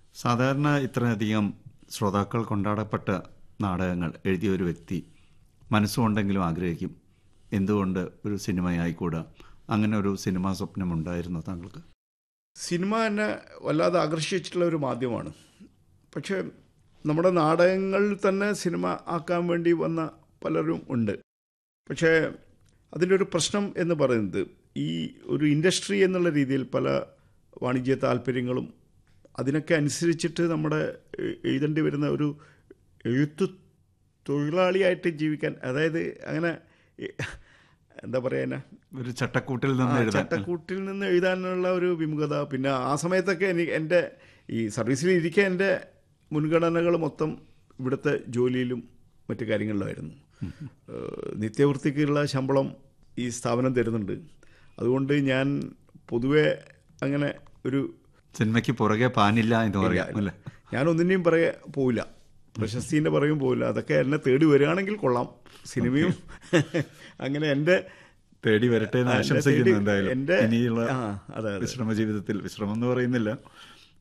സാധാരണ ഇത്രയധികം ശ്രോതാക്കൾ കൊണ്ടാടപ്പെട്ട നാടകങ്ങൾ എഴുതിയ ഒരു വ്യക്തി മനസ്സുകൊണ്ടെങ്കിലും ആഗ്രഹിക്കും എന്തുകൊണ്ട് ഒരു സിനിമയായിക്കൂടാ അങ്ങനെ ഒരു സിനിമാ സ്വപ്നം ഉണ്ടായിരുന്നോ താങ്കൾക്ക് സിനിമ എന്നെ വല്ലാതെ ആകർഷിച്ചിട്ടുള്ള ഒരു മാധ്യമമാണ് പക്ഷേ നമ്മുടെ നാടകങ്ങളിൽ തന്നെ സിനിമ ആക്കാൻ വേണ്ടി വന്ന പലരും ഉണ്ട് പക്ഷേ അതിൻ്റെ ഒരു പ്രശ്നം എന്ന് പറയുന്നത് ഈ ഒരു ഇൻഡസ്ട്രി എന്നുള്ള രീതിയിൽ പല വാണിജ്യ താല്പര്യങ്ങളും അതിനൊക്കെ അനുസരിച്ചിട്ട് നമ്മുടെ എ- എഴുതേണ്ടി വരുന്ന ഒരു എഴുത്തു തൊഴിലാളിയായിട്ട് ജീവിക്കാൻ അതായത് അങ്ങനെ എ- എന്താ പറയുക ഒരു ചട്ടക്കൂട്ടിൽ ആ, നിന്ന് എഴുതാൻ ചട്ടക്കൂട്ടിൽ നിന്ന് എഴുതാനുള്ള ഒരു വിമുഖത പിന്നെ ആ സമയത്തൊക്കെ എനിക്ക് എൻ്റെ ഈ സർവീസിൽ ഇരിക്കെ എൻ്റെ മുൻഗണനകൾ മൊത്തം ഇവിടുത്തെ ജോലിയിലും മറ്റു കാര്യങ്ങളിലായിരുന്നു ഏഹ് നിത്യവൃത്തിക്കുള്ള ശമ്പളം ഈ സ്ഥാപനം തരുന്നുണ്ട് അതുകൊണ്ട് ഞാൻ പൊതുവെ അങ്ങനെ ഒരു സിനിമയ്ക്ക് പുറകെ പാനില്ല എന്ന് പറയാം അല്ലേ ഞാൻ ഒന്നിനെയും പറയെ പോവില്ല പ്രശസ്തിൻ്റെ പറയും പോവില്ല അതൊക്കെ എന്നെ തേടി വരികയാണെങ്കിൽ കൊള്ളാം സിനിമയും അങ്ങനെ എൻ്റെ തേടി വരട്ടെ എന്ന് ആ, എന്നെ ആശംസിക്കുന്നു തേടി എന്തായാലും എൻ്റെ- ഇനിയുള്ള ആ, അതെ, അതെ. വിശ്രമ ജീവിതത്തിൽ വിശ്രമം എന്ന് പറയുന്നില്ല